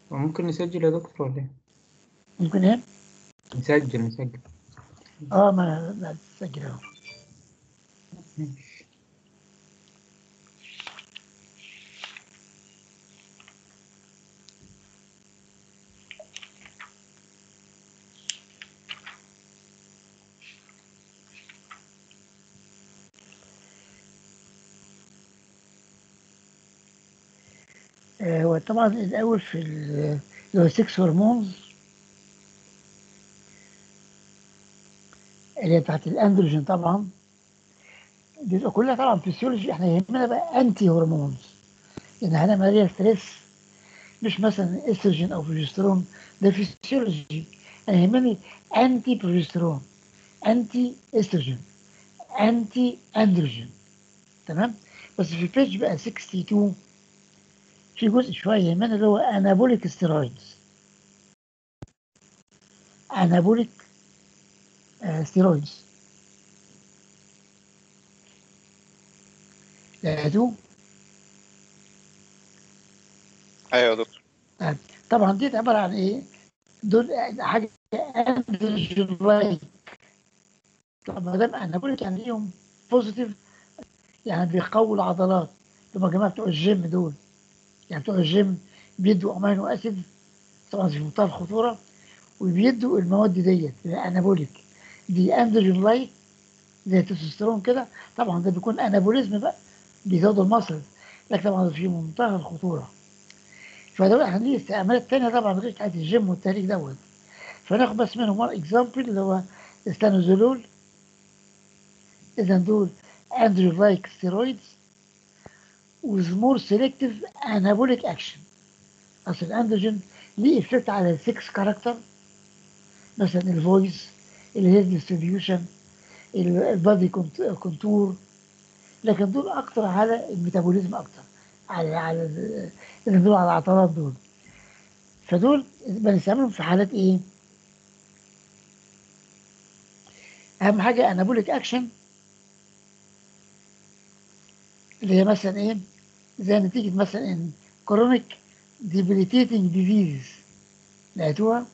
ممكن نسجل يا دكتور ولا ايه؟ ممكن ايه؟ نسجل نسجل اه ما لا تسجل اهو ماشي. آه، هو طبعا الأول في ال- اللي هو 6 هرمونز اللي هي بتاعت الأندروجين طبعا دي بتبقى كلها طبعا فيسيولوجي احنا يهمنا بقى أنتي هرمونز يعني هنعمل عليها ستريس مش مثلا استروجين أو بروجسترون ده فيسيولوجي أنا يهمني أنتي بروجسترون أنتي استروجين أنتي أندروجين تمام بس في البيج بقى 62 في جزء شوية يهمنا اللي هو انابوليك ستيرويدز انابوليك ستيرويدز لقيتوه ايوه يا دكتور طيب، طبعا دي عبارة عن ايه؟ دول حاجة اندروجين لايك طب ما دام انابوليك يعني ليهم بوزيتيف يعني بيقووا العضلات هم جماعة بتوع الجيم دول يعني بتوع الجيم بيدوا امينو اسيد طبعا في منتهى الخطوره وبيدوا المواد ديت الانابوليك دي اندروجين لايك زي التستوستيرون كده طبعا ده بيكون انابوليزم بقى بيزود المصل لكن طبعا في منتهى الخطوره فدول احنا ليه استعمالات تانية طبعا غير بتاعت الجيم والتهريج دوت فناخد بس منهم وان اكزامبل اللي هو ستانوزولول اذا دول اندروجين لايك ستيرويدز with more selective anabolic action اصل الاندروجين ليه افكت على السكس كاركتر مثلا الفويس الهير ديستريبيوشن البادي كونتور لكن دول اكتر على الميتابوليزم اكتر على على ال- اللي دول على العضلات دول فدول بنستعملهم في حالات ايه؟ اهم حاجه انابوليك اكشن اللي هي مثلا ايه؟ زي نتيجه مثلا ان كرونيك debilitating disease لقيتوها؟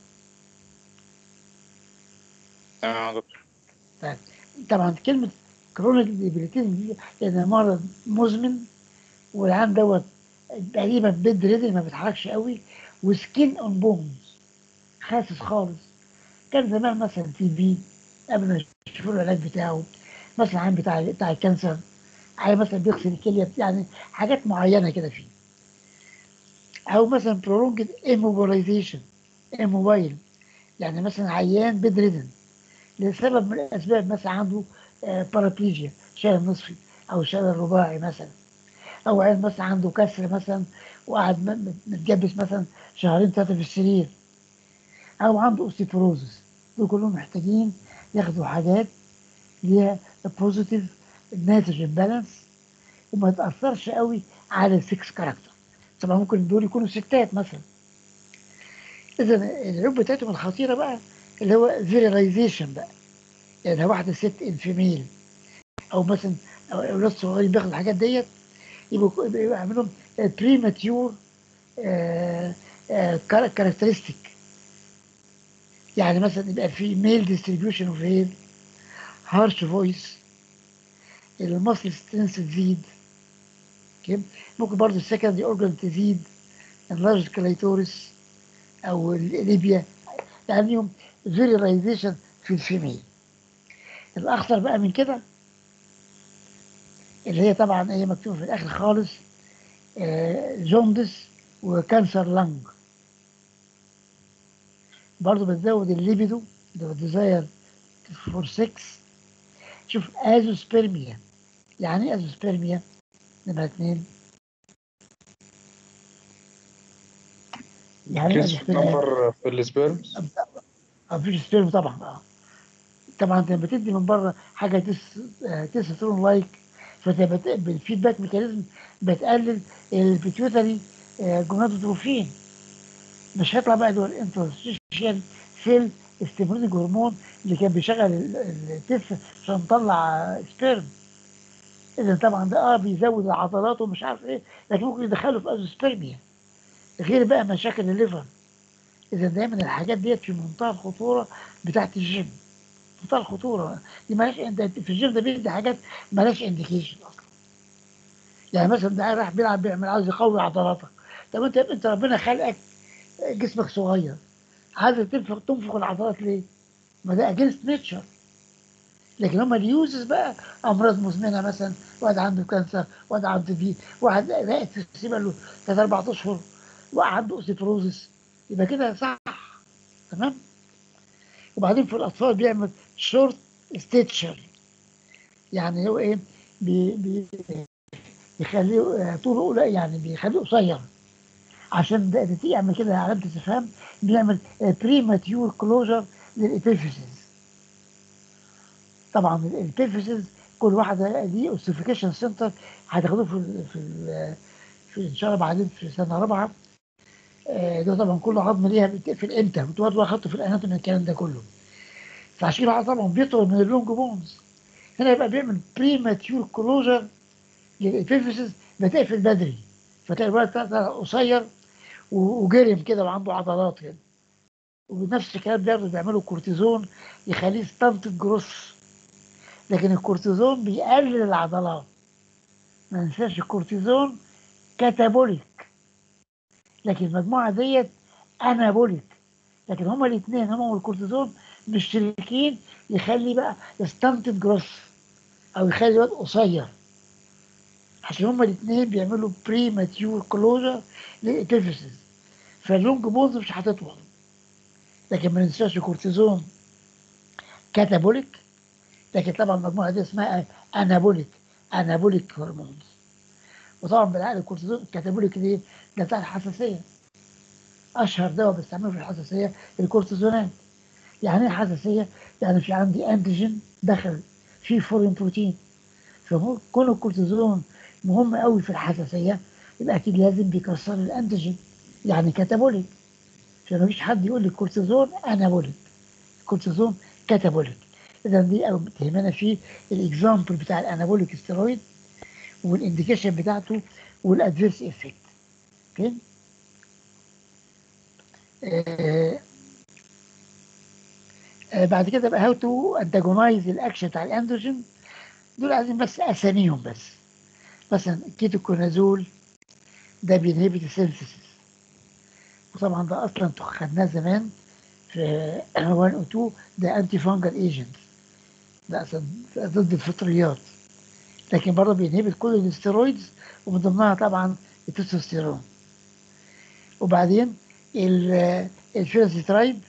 تمام يا دكتور طيب طبعا كلمة كرونيك ديبريتيزم دي لأن مرض مزمن والعام دوت تقريبا بيد ريدل ما بيتحركش قوي وسكين اون بونز خاسس خالص كان زمان مثلا تي بي قبل ما يشوفوا العلاج بتاعه مثلا عام بتاع بتاع الكانسر عيان مثلا بيغسل الكلية يعني حاجات معينة كده فيه أو مثلا برولونجد immobilization immobil يعني مثلا عيان بيد ريدن لسبب من الاسباب مثلا عنده بارابليجيا شلل نصفي او شلل رباعي مثلا او عيل مثلا عنده كسر مثلا وقعد م- م- متجبس مثلا شهرين ثلاثه في السرير او عنده اوستيبروزس دول كلهم محتاجين ياخدوا حاجات ليها بوزيتيف نيتروجين بالانس وما تاثرش قوي على السكس كاركتر طبعا ممكن دول يكونوا ستات مثلا اذا العيوب بتاعتهم الخطيره بقى اللي هو فيريلايزيشن بقى يعني لو واحده ست انفيميل او مثلا أو اولاد صغيرين بياخدوا الحاجات ديت يبقوا يبقوا يعملوا بريماتيور كاركترستيك يعني مثلا يبقى في ميل ديستريبيوشن اوف هير هارش فويس المصل سترينث تزيد اوكي ممكن برضه السكندري اورجان تزيد اللارج كلايتورس او الليبيا يعني ليهم فيريلايزيشن في الفيميل الاخطر بقى من كده اللي هي طبعا هي مكتوبه في الاخر خالص آه، جوندس وكانسر لانج برضه بتزود الليبيدو اللي هو ديزاير فور 6 شوف ازوسبرميا يعني ايه ازوسبرميا نمرة اتنين يعني ايه كيس ازوسبرميا نمبر في السبيرمز مفيش سبيرم طبعا اه طبعا انت بتدي من بره حاجه تس آه، تسترون لايك فانت بت- بالفيدباك ميكانيزم بتقلل البيتيوتري جونادوتروفين مش هيطلع بقى اللي هو الانترستيشن سيل ستيمولينج هرمون اللي كان بيشغل ال- ال- التف عشان نطلع سبيرم اذا طبعا ده اه بيزود العضلات ومش عارف ايه لكن ممكن يدخله في ازوسبرميا غير بقى مشاكل الليفر اذا دايما الحاجات ديت في منتهى الخطوره بتاعت الجيم منتهى الخطوره دي مالهاش انت في الجيم ده بيدي حاجات مالهاش انديكيشن اصلا يعني مثلا ده راح بيلعب بيعمل عاوز يقوي عضلاتك طب انت انت ربنا خلقك جسمك صغير عايز تنفخ تنفخ العضلات ليه؟ ما ده اجينست نيتشر لكن هم اليوزز بقى امراض مزمنه مثلا واحد عنده كانسر واحد عنده دي واحد رئه تسيب له ثلاث اربع اشهر واحد عنده اوسيبروزس يبقى كده صح تمام وبعدين في الاطفال بيعمل شورت ستيتشر يعني هو ايه بي بي بيخليه آه، طوله قليل يعني بيخليه قصير عشان ده ده يعمل كده علامة استفهام بيعمل بريماتيور كلوجر للإبيفيسز طبعا الإبيفيسز كل واحدة دي اوسيفيكيشن سنتر هتاخدوه في ال في ال في ان شاء الله بعدين في سنة رابعة آه، ده طبعا كل عظم ليها بتقفل امتى وتقعدوا اخدته في الاناتومي الكلام ده كله فعشان كده طبعا بيطول من اللونج بونز هنا يبقى بيعمل بريماتيور كلوجر للإبيفيسز بتقفل بدري فتلاقي الولد طلع قصير و- وجرم كده وعنده عضلات كده وبنفس الكلام برضه بيعملوا كورتيزون يخليه ستانتد جروس لكن الكورتيزون بيقلل العضلات ما ننساش الكورتيزون كاتابوليك لكن المجموعة ديت انابوليك لكن هما الاثنين هما والكورتيزون مشتركين يخلي بقى ستانتد جروس او يخلي الواد قصير عشان هما الاثنين بيعملوا بري ماتيور كلوجر للإبيفيسز فاللونج بونز مش هتطول لكن ما ننساش الكورتيزون كاتابوليك لكن طبعا المجموعه دي اسمها انابوليك انابوليك هرمونز وطبعا بالعقل الكورتيزون الكاتابوليك دي ده بتاع الحساسيه اشهر دواء بستعمله في الحساسيه الكورتيزونات يعني ايه حساسيه؟ يعني في عندي انتيجين دخل فيه فورين بروتين فكون الكورتيزون مهم قوي في الحساسيه يبقى اكيد لازم بيكسر الانتيجين يعني كاتابوليك عشان مفيش حد يقول لي الكورتيزون انابوليك الكورتيزون كاتابوليك اذا دي أو تهمنا في الاكزامبل بتاع الانابوليك ستيرويد والانديكيشن بتاعته والادفيرس افكت اوكي آه آه بعد كده بقى هاو تو انتاجونايز الاكشن بتاع الاندروجين دول عايزين بس اساميهم بس مثلا الكيتوكونازول ده بينهبت السينثيسيس وطبعا ده اصلا خدناه زمان في 1 او 2 ده انتي فانجل ايجنت ده اصلا ضد الفطريات لكن برضه بينهبت كل الاستيرويدز ومن ضمنها طبعا التستوستيرون وبعدين الفيرازيترايب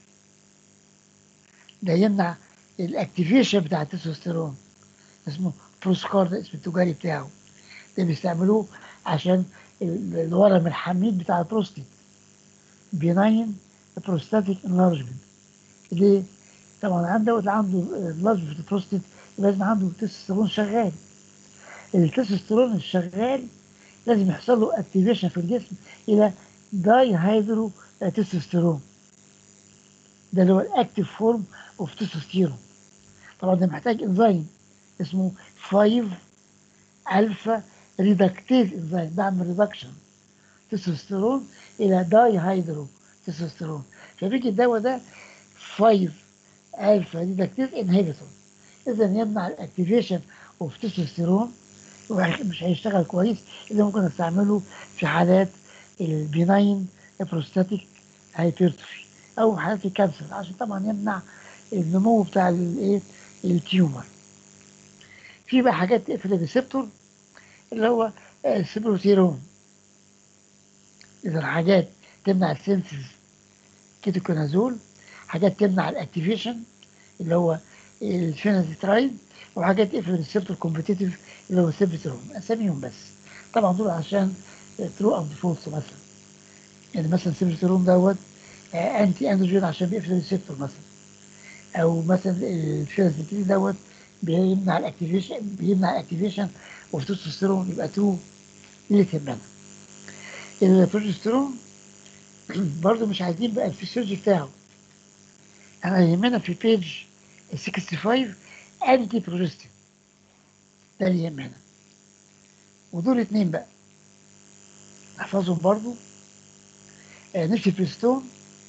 ده يمنع الاكتيفيشن بتاع التستوستيرون اسمه بروسكار ده اسم التجاري بتاعه ده بيستعملوه عشان الورم الحميد بتاع البروستيت بيناين بروستاتيك انلارجمنت ليه؟ طبعا عنده اللي عنده انلارج في البروستيت لازم عنده تستوستيرون شغال التستوستيرون الشغال لازم يحصل له اكتيفيشن في الجسم الى داي هيدرو تستوستيرون ده اللي هو الاكتيف فورم اوف تستوستيرون طبعا ده محتاج انزيم اسمه 5 الفا ريدكتيز انزيم بعمل ريدكشن تستوستيرون الى داي هيدرو تستوستيرون فبيجي الدواء ده 5 الفا ريدكتيز انهبيتور اذا يمنع الاكتيفيشن اوف تستوستيرون مش هيشتغل كويس اذا ممكن استعمله في حالات البيناين بروستاتيك هايبرتروفي او حالات الكانسر عشان طبعا يمنع النمو بتاع الايه التيومر في بقى حاجات تقفل الريسبتور اللي هو السبروتيرون اذا حاجات تمنع السنسز كيتوكونازول حاجات تمنع الاكتيفيشن اللي هو الفينازيترايد وحاجات تقفل الريسبتور كومبتيتيف اللي هو السبروتيرون اساميهم بس طبعا دول عشان ترو او ديفولتس مثلا يعني مثلا السبروتيرون دوت انتي اندروجين عشان بيقفل الريسبتور مثلا او مثلا الفينازيترايد دوت بيمنع الاكتيفيشن بيمنع الاكتيفيشن اوف تستوستيرون يبقى تو اللي تهمنا البروجستيرون برضه مش عايزين بقى الفسيولوجي بتاعه انا يهمنا في بيج 65 انتي بروجستين ده اللي يهمنا ودول اتنين بقى احفظهم برضه آه، نيفيبرستون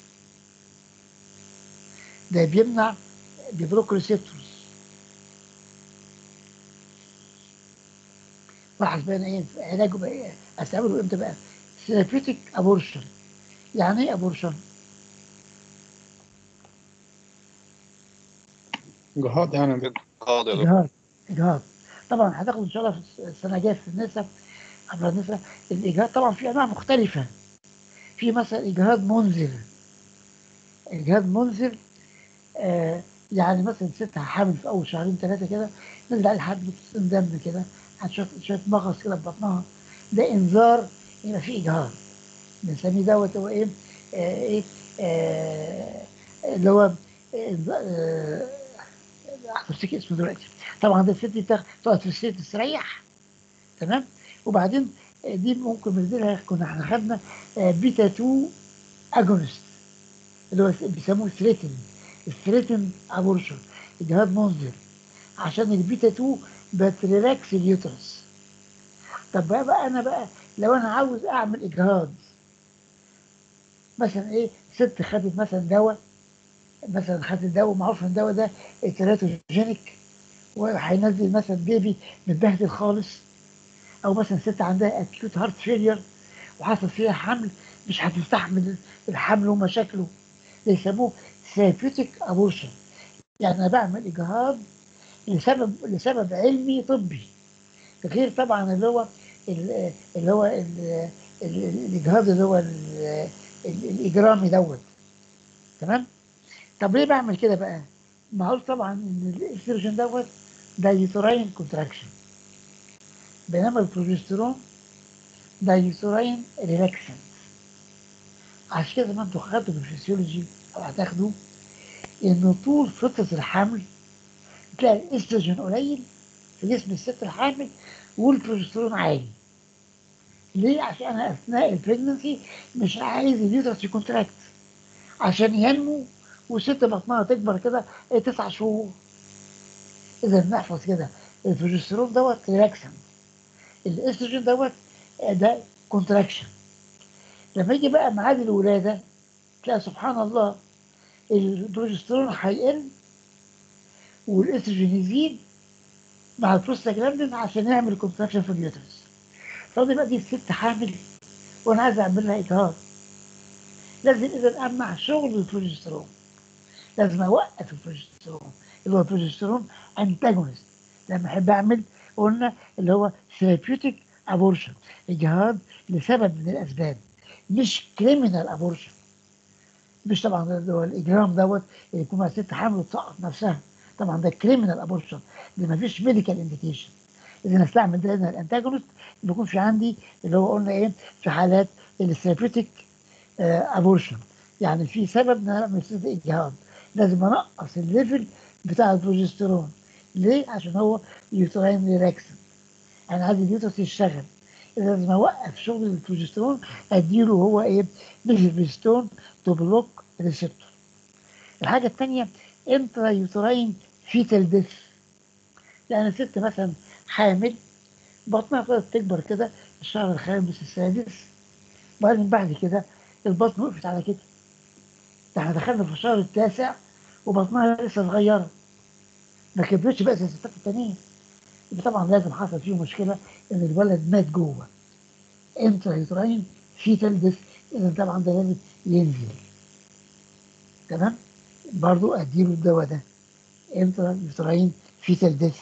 ده بيمنع بيبلوك ريسبتورز لاحظ بقى أنا ايه علاجه بقى ايه استعمله امتى بقى ثيرابيوتيك ابورشن يعني ايه ابورشن جهاد يعني اجهاض يا دكتور اجهاض اجهاض طبعا هتاخد ان شاء الله في السنه الجايه في النساء قبل النساء الاجهاض طبعا في انواع مختلفه في مثلا اجهاض منزل اجهاض منزل آه يعني مثلا ست حامل في اول شهرين ثلاثه كده نزل عليها حد بتصير دم كده حد شويه شويه مغص كده في بطنها ده انذار يبقى في اجهاض بنسميه دوت هو ايه آه ايه آه اللي هو آه آه هفتكر اسمه دلوقتي طبعا ده الست دي بتاخد- تقعد في السرير تستريح تمام وبعدين آه، دي ممكن بنديلها كنا احنا خدنا آه، بيتا 2 اجونست اللي هو بيسموه ثريتن الثريتن ابورشن اجهاض منذر عشان البيتا 2 بتريلاكس اليوترس طب بقى, بقى انا بقى لو انا عاوز اعمل اجهاض مثلا ايه ست خدت مثلا دواء مثلا خدت دواء معروف ان الدواء ده تيراتوجينيك وهينزل مثلا بيبي متبهدل خالص او مثلا ست عندها اكيوت هارت فيلير وحصل فيها حمل مش هتستحمل الحمل ومشاكله ده يسموه ثيرابيوتيك ابورشن يعني انا بعمل اجهاض لسبب لسبب علمي طبي غير طبعا اللي هو ال- اللي هو ال- ال- الاجهاض اللي هو ال- ال- الاجرامي دوت تمام طب ليه بعمل كده بقى؟ معقول طبعا ان الاستروجين دوت ده يوتراين كونتراكشن بينما البروجسترون ده يوتراين ريلاكسن عشان كده ما انتوا خدتوا في الفسيولوجي او هتاخدوا انه طول فتره الحمل تلاقي الاستروجين قليل في جسم الست الحامل والبروجسترون عالي ليه؟ عشان انا اثناء البريجنسي مش عايز اليوترس يكونتراكت عشان ينمو والست بطنها تكبر كده إيه تسع شهور اذا نحفظ كده البروجسترون دوت ريلاكسن الاستروجين دوت آه، ده كونتراكشن لما يجي بقى ميعاد الولاده تلاقي سبحان الله البروجسترون هيقل والاستروجين يزيد مع البروستاجلاندين عشان يعمل كونتراكشن في اليوترس فاضي بقى دي الست حامل وانا عايز اعمل لها اجهاض لازم اذا امنع شغل البروجسترون لازم اوقف البروجسترون اللي هو البروجسترون انتاجونست لما احب اعمل قلنا اللي هو ثيرابيوتيك ابورشن اجهاض لسبب من الاسباب مش كريمنال ابورشن مش طبعا اللي هو الاجرام دوت اللي يكون مع ست حامل وتسقط نفسها طبعا ده كريمنال ابورشن ده ما فيش ميديكال انديكيشن اذا استعمل ده الانتاجونست بيكون في عندي اللي هو قلنا ايه في حالات الثيرابيوتيك ابورشن يعني في سبب ان انا اعمل ست اجهاض لازم انقص الليفل بتاع البروجسترون ليه؟ عشان هو يوتراين ريلاكسن انا عايز اليوترس يشتغل اذا لازم اوقف شغل البروجسترون اديله هو ايه؟ ميفيبرستون تو بلوك ريسبتور الحاجه الثانيه انترا يوتراين فيتال ديث يعني ست مثلا حامل بطنها ابتدت تكبر كده الشهر الخامس السادس وبعدين بعد كده البطن وقفت على كده ده احنا دخلنا في الشهر التاسع وبطنها لسه صغيره ما كبرتش بقى زي الستات التانيين يبقى طبعا لازم حصل فيه مشكله ان الولد مات جوه انترا يوتراين فيتال ديث اذا طبعا ده لازم ينزل تمام برضو اديله الدواء ده انترا يوتراين فيتال ديث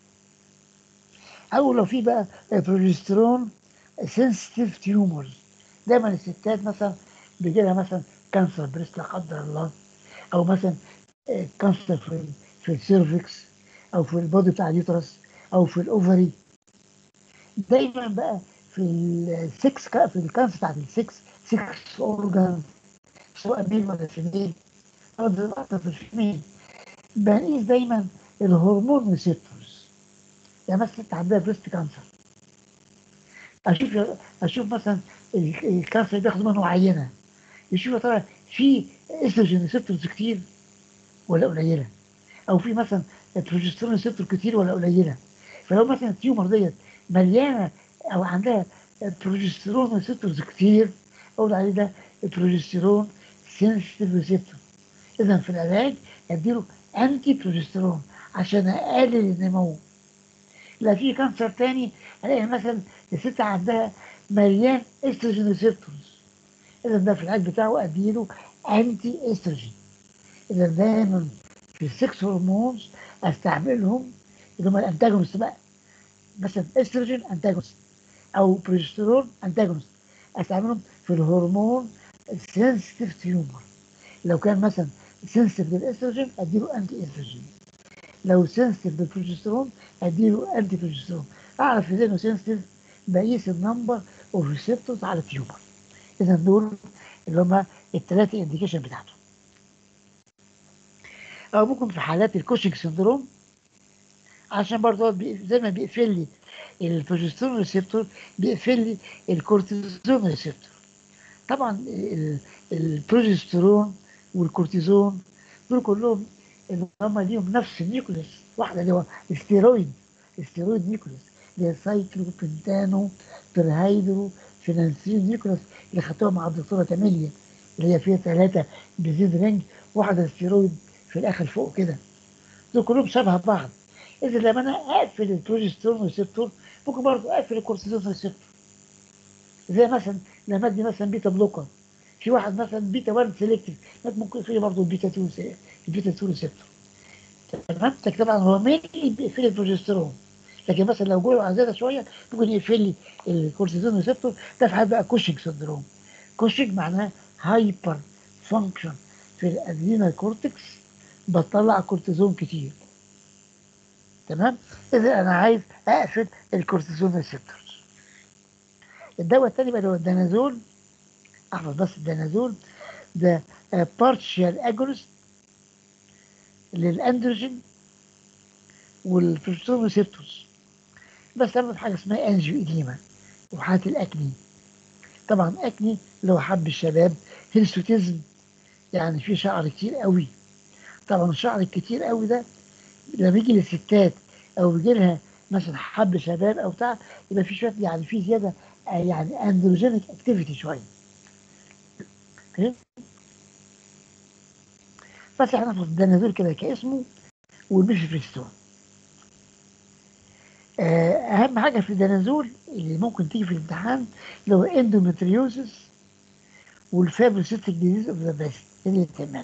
او لو في بقى بروجسترون سنسيتيف تيومرز دايما الستات مثلا بيجي لها مثلا كانسر بريست لا قدر الله او مثلا آه، كانسر في في السيرفكس او في البودي بتاع اليوترس او في الاوفري دايما بقى في السكس في الكانسر بتاعت السكس سكس اورجان سواء ميل ولا فيميل او دلوقتي في الفيميل بنقيس دايما الهرمون ريسبتورز يعني مثلا ست عندها بريست كانسر اشوف اشوف مثلا ال- الكانسر بياخد منه عينه يشوف يا ترى في استروجين ريسبتورز كتير ولا قليله او في مثلا بروجسترون ريسبتور كتير ولا قليله فلو مثلا التيومر ديت مليانه او عندها بروجسترون ريسبتورز كتير اقول عليه ده البروجستيرون سنسيتيف ريسبتور اذا في العلاج اديله انتي بروجستيرون عشان اقلل النمو لا في كانسر تاني الاقي مثلا الست عندها مليان استروجين ريسبتورز اذا ده في العلاج بتاعه اديله انتي استروجين اذا دايما في السكس هرمونز استعملهم اللي هم الانتاجونست بقى مثلا استروجين انتاجونست او بروجسترون انتاجونست استعملهم في الهرمون السنسيتيف تيومر لو كان مثلا سنسيتيف للاستروجين اديله انتي استروجين لو سنسيتيف للبروجسترون اديله انتي بروجسترون اعرف ازاي انه سنسيتيف بقيس النمبر اوف ريسبتورز على التيومر اذا دول اللي هم الثلاثه انديكيشن بتاعته او ممكن في حالات الكوشنج سندروم عشان برضه هو بي- زي ما بيقفل لي البروجسترون ريسبتور بيقفل لي الكورتيزون ريسبتور طبعا ال- البروجسترون والكورتيزون دول كلهم اللي هم ليهم نفس النيوكليس واحده اللي هو الستيرويد الستيرويد نيوكليس اللي هي سايكلو بنتانو بيرهيدرو فينانسين نيوكليس اللي خدتوها مع الدكتوره كاميليا اللي هي فيها ثلاثه بزيد رينج واحده ستيرويد في الاخر فوق كده دول كلهم شبه بعض اذا لما انا اقفل البروجسترون ريسبتور ممكن برضه اقفل الكورتيزون ريسبتور زي مثلا لما ادي مثلا بيتا بلوكر في واحد مثلا بيتا 1 سيلكتيف ممكن يقفل لي برضه البيتا 2 سي- البيتا 2 ريسبتور تمام لكن طبعا هو مينلي بيقفل البروجسترون لكن مثلا لو جوه زياده شويه ممكن يقفل لي الكورتيزون ريسبتور ده في حاله بقى كوشنج سندروم كوشنج معناها هايبر فانكشن في الادرينال كورتكس بطلع كورتيزون كتير تمام اذا انا عايز اقفل الكورتيزون ريسبتورز الدواء الثاني بقى اللي هو الدانازول احفظ بس الدانازول ده بارشال اجونست للاندروجين والبروجسترون ريسبتورز بس تعمل حاجه اسمها انجيو اديما وحالة الاكني طبعا اكني اللي هو حب الشباب هيرسوتيزم يعني في شعر كتير قوي طبعا الشعر الكتير قوي ده لما يجي للستات او بيجي لها مثلا حب شباب او بتاع يبقى في شويه يعني في زياده آه، يعني اندروجينيك اكتيفيتي شويه فاهم؟ بس احنا ناخد الدنازول كده كاسمه والميفيبريستون آه، اهم حاجه في الدنازول اللي ممكن تيجي في الامتحان اللي هو اندومتريوزس والفابروسيتك ديزيز اوف ذا بريست اللي تماما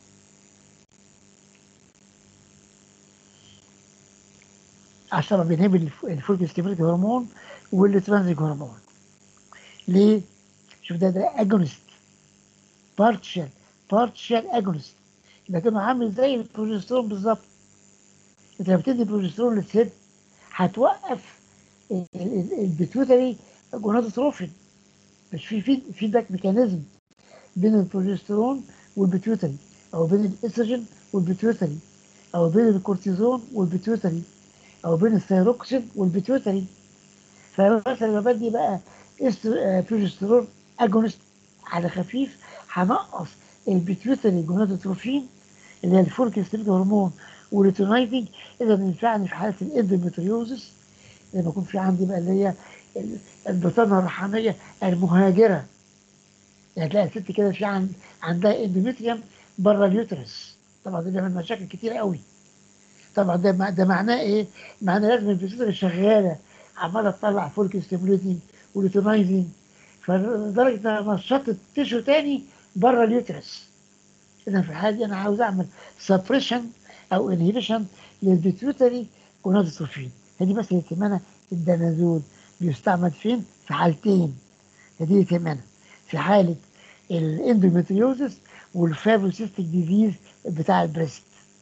عشان بينهب الف- الفولك ستيبريتي هرمون والترانزيك هرمون ليه؟ شوف ده ده اجونست بارتشال بارتشال اجونست يبقى كانه عامل زي البروجسترون بالظبط انت لما بتدي بروجسترون للست هتوقف ال- ال- البيتوتري جونادوتروفين مش في في فيدباك ميكانيزم بين البروجسترون والبيتوتري او بين الاستروجين والبيتوتري او بين الكورتيزون والبيتوتري او بين الثيروكسين والبيتوتري فمثلا لما بدي بقى است- آه، بروجسترون اجونست على خفيف هنقص البيتيوتري جونادوتروفين اللي هي الفولك ستيرويد هرمون والريتونايتنج اذا ينفعني في حاله الاندومتريوزس لما يكون في عندي بقى اللي هي ال- البطانه الرحميه المهاجره يعني تلاقي الست كده في عند عندها اندومتريوم بره اليوترس طبعا ده بيعمل مشاكل كتير قوي طبعا ده مع- ده معناه ايه؟ معناه لازم البيتيوتري شغاله عماله تطلع فولك ستيموليتنج وليتونايزنج فلدرجه ان نشطت تيشو تاني بره اليوترس اذا في الحاله دي انا عاوز اعمل سبريشن او انهيبيشن للبيتيوتري جونادوتروفين هذه بس اللي يهمنا الدنازول بيستعمل فين؟ في حالتين هذه يهمنا في حاله الاندومتريوزس والفابروسيستيك ديزيز بتاع البريست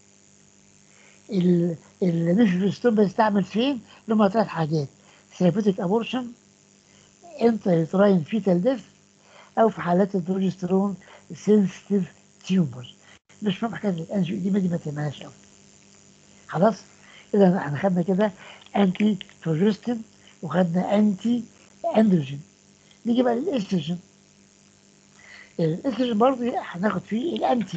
ال- الميفيبرستون بيستعمل فين؟ اللي هم ثلاث حاجات ثيرابيوتيك ابورشن انتر يوتراين فيتال ديث او في حالات البروجسترون سنسيتيف تيومر مش فاهم حكايه الانجيو دي ما دي ما تهمناش قوي خلاص اذا احنا خدنا كده انتي بروجستين وخدنا انتي اندروجين نيجي بقى للاستروجين الاستروجين برضه هناخد فيه الانتي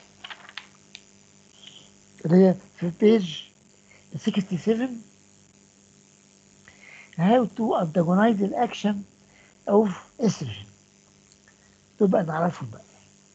اللي هي في بيج 67 how to antagonize the action of estrogen دول بقى نعرفهم بقى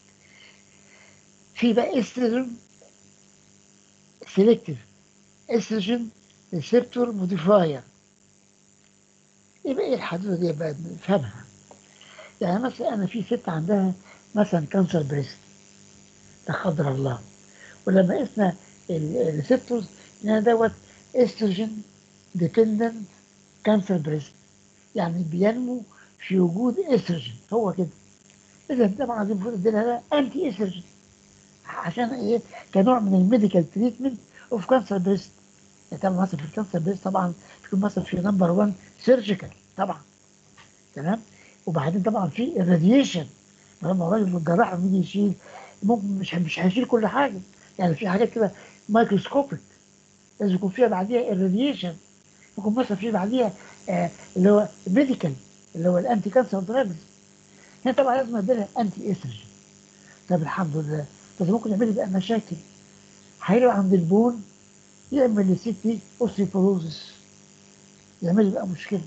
في بقى استروجين سيلكتيف استروجين ريسبتور موديفاير يبقى ايه الحدوته دي بقى نفهمها يعني مثلا انا في ست عندها مثلا كانسر بريست لا قدر الله ولما قسنا الريسبتورز ان دوت استروجين ديبندنت كانسر بريست يعني بينمو في وجود استروجين هو كده اذا طبعا دي المفروض اديلها انتي استروجين عشان ايه كنوع من الميديكال تريتمنت اوف كانسر بريست يعني طبعا مثلا في الكانسر بريست طبعا تكون مثلا في نمبر 1 سيرجيكال طبعا تمام وبعدين طبعا في الراديشن لما الراجل الجراح لما يجي يشيل ممكن مش مش هيشيل كل حاجه يعني في حاجات كده مايكروسكوبيك لازم يكون فيها بعديها الراديشن ممكن مثلا في بعديها آه اللي هو ميديكال اللي هو الانتي كانسر دراجز هنا طبعا لازم اديلها انتي استروجين طب الحمد لله بس ممكن يعمل لي بقى مشاكل هيروح عند البون يعمل للست دي اوستيوبروزس يعمل لي بقى مشكله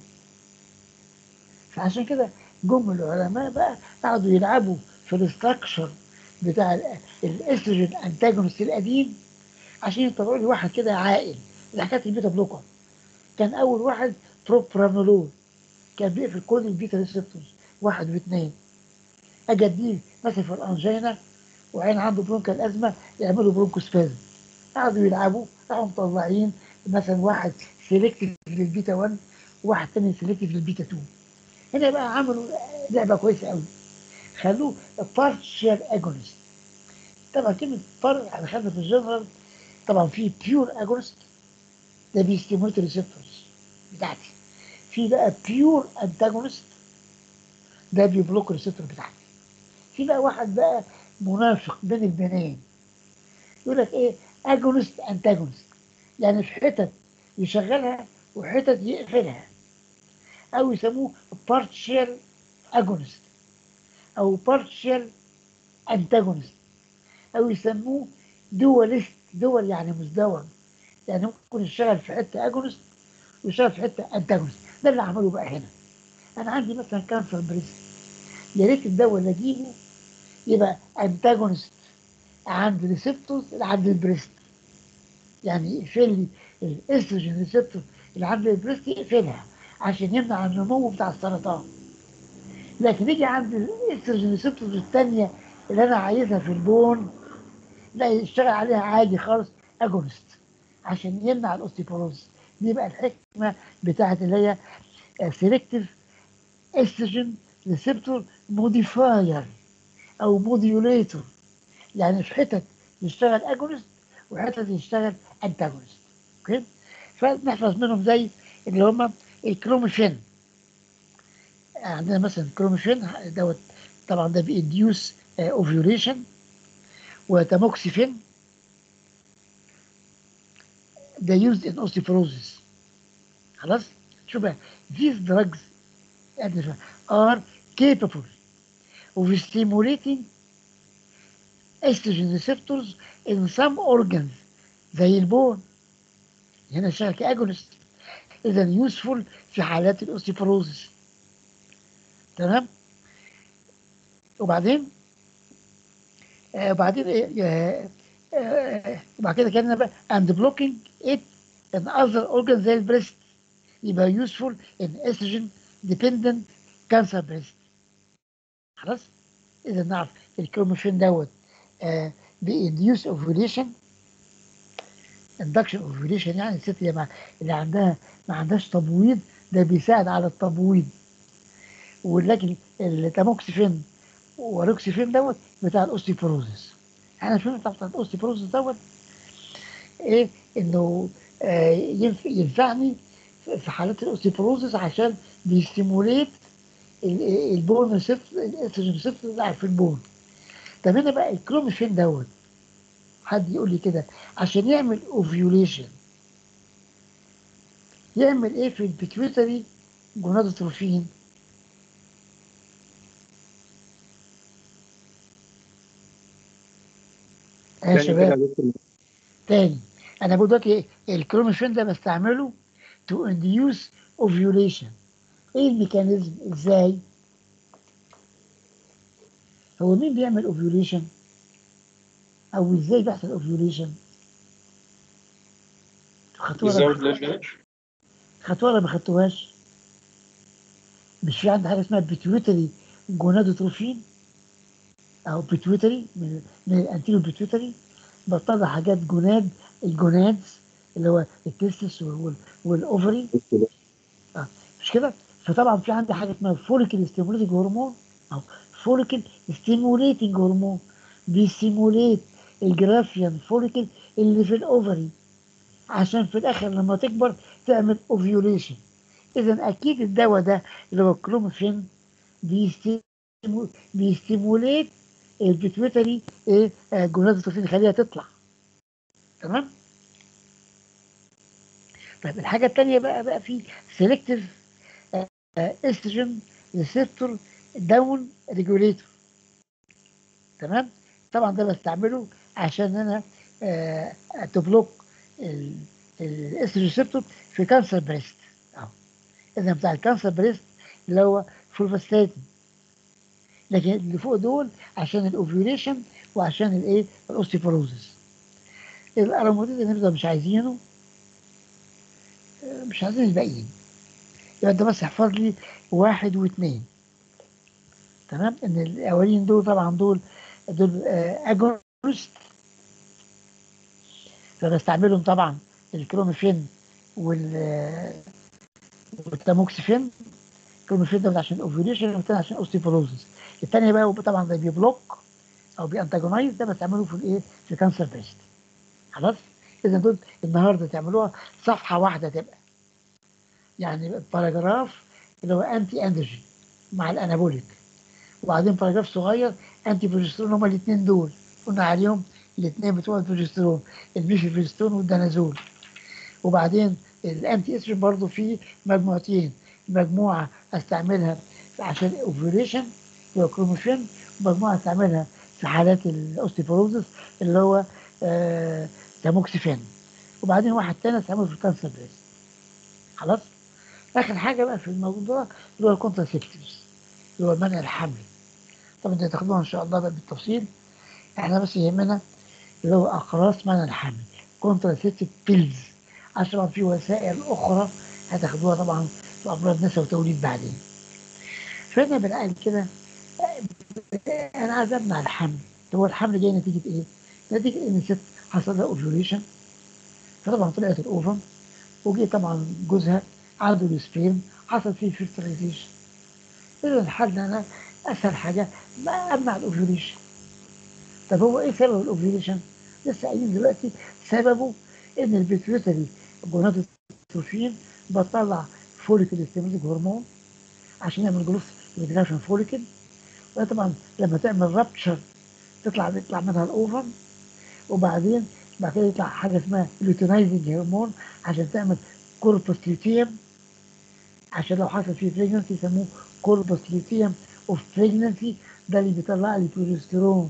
فعشان كده جم العلماء بقى قعدوا يلعبوا في الاستراكشر بتاع الاستروجين انتاجونست القديم عشان يطلعوا لي واحد كده عاقل الحكايه البيتا بلوكر كان اول واحد بروبرانولول كان بيقفل كل البيتا ريسبتورز واحد واثنين اجي اديه مثلا في الانجينا وعين عنده برونكال ازمه يعملوا برونكوسبازم قعدوا يلعبوا راحوا مطلعين مثلا واحد سيلكتيف للبيتا 1 وواحد تاني سيلكتيف للبيتا 2 هنا بقى عملوا لعبه كويسه قوي خلوه بارشال اجونست طبعا كلمه بار احنا خدنا في الجنرال طبعا في بيور اجونست ده بيستيموليت الريسبتورز بتاعتي في بقى بيور انتاجونست ده بيبلوك الريسبتور بتاعتي في بقى واحد بقى منافق بين البنين يقول لك ايه اجونست انتاجونست يعني في حتت يشغلها وحتت يقفلها او يسموه بارشال اجونست او بارشال انتاجونست او يسموه دولست دول يعني مزدوج يعني ممكن يشتغل في حته اجونست ويشتغل في حته انتاجونست ده اللي عمله بقى هنا انا عندي مثلا كانسر بريست يا ريت الدواء اللي اجيبه يبقى انتاجونست عند ريسبتورز اللي عند البريست يعني يقفل لي الاستروجين ريسبتور اللي عند البريست يقفلها عشان يمنع النمو بتاع السرطان لكن يجي عند الاستروجين ريسبتورز الثانيه اللي انا عايزها في البون لا يشتغل عليها عادي خالص اجونست عشان يمنع الاوستيبروز دي بقى الحكمه بتاعت اللي هي سيلكتيف استروجين ريسبتور موديفاير او موديوليتور يعني في حتت يشتغل اجونست وحتت يشتغل انتاجونست اوكي فنحفظ منهم زي اللي هم الكروموفين عندنا مثلا كروموفين دوت طبعا ده بيديوس اوفيوليشن وتاموكسيفين ده used in osteoporosis خلاص شوف بقى these drugs are capable of stimulating estrogen receptors in some organs زي البون هنا شغال كاجونست اذا useful في حالات الاوستيوبروزس تمام وبعدين آه وبعدين آه آه وبعد كده كان بقى and blocking it in other organs زي البريست يبقى useful in estrogen dependent cancer breast خلاص اذا نعرف الكروموفين دوت آه بينديوس اوفيوليشن اندكشن اوفيوليشن يعني الست اللي, مع اللي عندها ما عندهاش تبويض ده بيساعد على التبويض ولكن التاموكسيفين وروكسيفين دوت بتاع الاوستيوبروزس احنا فهمنا بتاع الاوستيوبروزس دوت ايه انه آه ينف ينفعني في حالات الاوستيوبروزس عشان بيستيموليت البون ريسبتور الاستروجين ريسبتور اللي قاعد في البون طب هنا بقى الكروموفين دوت حد يقول لي كده عشان يعمل اوفيوليشن يعمل ايه في البيتويتري جونادوتروفين يا شباب تاني انا بقول دلوقتي الكروموفين ده بستعمله تو انديوس اوفيوليشن ايه الميكانيزم ازاي هو مين بيعمل اوفيوليشن او ازاي بيحصل اوفيوليشن خدتوها ولا بيزود للجنج خدتوها ولا ما خدتوهاش مش في عندي حاجه اسمها بيتويتري جونادوتروفين او بيتويتري من من الانتيرو بيتويتري بطلع حاجات جوناد الجونادز اللي هو التستس وال- والاوفري آه. مش كده فطبعا في عندي حاجه اسمها فوليكل ستيموليتنج هرمون او فوليكل ستيموليتنج هرمون بيستيموليت الجرافيان فوليكل اللي في الاوفري عشان في الاخر لما تكبر تعمل اوفيوليشن اذا اكيد الدواء ده اللي هو الكلومفين بيستيمو- بيستيموليت البيتويتري ايه آه، جونادوتروفين يخليها تطلع تمام طيب الحاجه الثانيه بقى بقى في سيلكتيف استروجين ريسبتور داون ريجوليتور تمام طبعا ده بستعمله عشان انا آه، تبلوك الاستروجين ريسبتور في كانسر بريست اهو اذا بتاع الكانسر بريست اللي هو فولفاستاتين لكن اللي فوق دول عشان الاوفيوليشن وعشان الايه الاوستيوبروزس الاراموديد اللي مش عايزينه آه، مش عايزين الباقيين يبقى انت بس احفظ لي واحد واثنين تمام ان الاولين دول طبعا دول دول اجونست فبستعملهم طبعا الكروميفين وال آه، والتاموكسيفين الكروميفين ده عشان الاوفيوليشن والتاني عشان اوستيوبروزس التاني بقى طبعا ده بيبلوك او بيانتاجونايز ده بستعمله في الايه في كانسر بريست خلاص اذا دول النهارده تعملوها صفحه واحده تبقى يعني باراجراف اللي هو انتي اندروجين مع الانابوليك وبعدين باراجراف صغير انتي بروجسترون هما الاثنين دول قلنا عليهم الاثنين بتوع البروجسترون الميفيبروجسترون والدانازول وبعدين الانتي استروجين برضه في مجموعتين مجموعه استعملها عشان الاوفيوليشن اللي هو كروموفين ومجموعه استعملها في حالات الاوستيوبروزس اللي هو آه تاموكسيفين وبعدين واحد تاني استعمله في الكانسر بريست خلاص اخر حاجه بقى في الموضوع اللي هو الكونتراسيبتيفز اللي هو منع الحمل طبعا انتوا هتاخدوها ان شاء الله بقى بالتفصيل احنا بس يهمنا اللي هو اقراص منع الحمل كونتراسيبتيف بيلز عشان طبعا في وسائل اخرى هتاخدوها طبعا في امراض نساء وتوليد بعدين فانا بنقل كده آه، انا عايز امنع الحمل هو الحمل جاي نتيجه ايه؟ نتيجه ان الست حصل لها اوفيوليشن فطبعا طلعت الاوفم وجي طبعا جوزها عنده السبيرم حصل فيه فيرتلايزيشن اذا الحل ان انا اسهل حاجه ما امنع الاوفيوليشن طب هو ايه سبب الاوفيوليشن؟ لسه قايلين دلوقتي سببه ان البيتيوتري جونادوتروفين بتطلع فوليكل ستيموليتنج هرمون عشان يعمل جروث ريجريشن فوليكل وطبعا لما تعمل رابتشر تطلع يطلع منها الاوفم وبعدين بعد كده يطلع حاجه اسمها لوتينايزنج هرمون عشان تعمل كوربس ليتيوم عشان لو حصل فيه بريجنسي يسموه كوربس ليتيوم اوف بريجنسي ده اللي بيطلع لي بروجسترون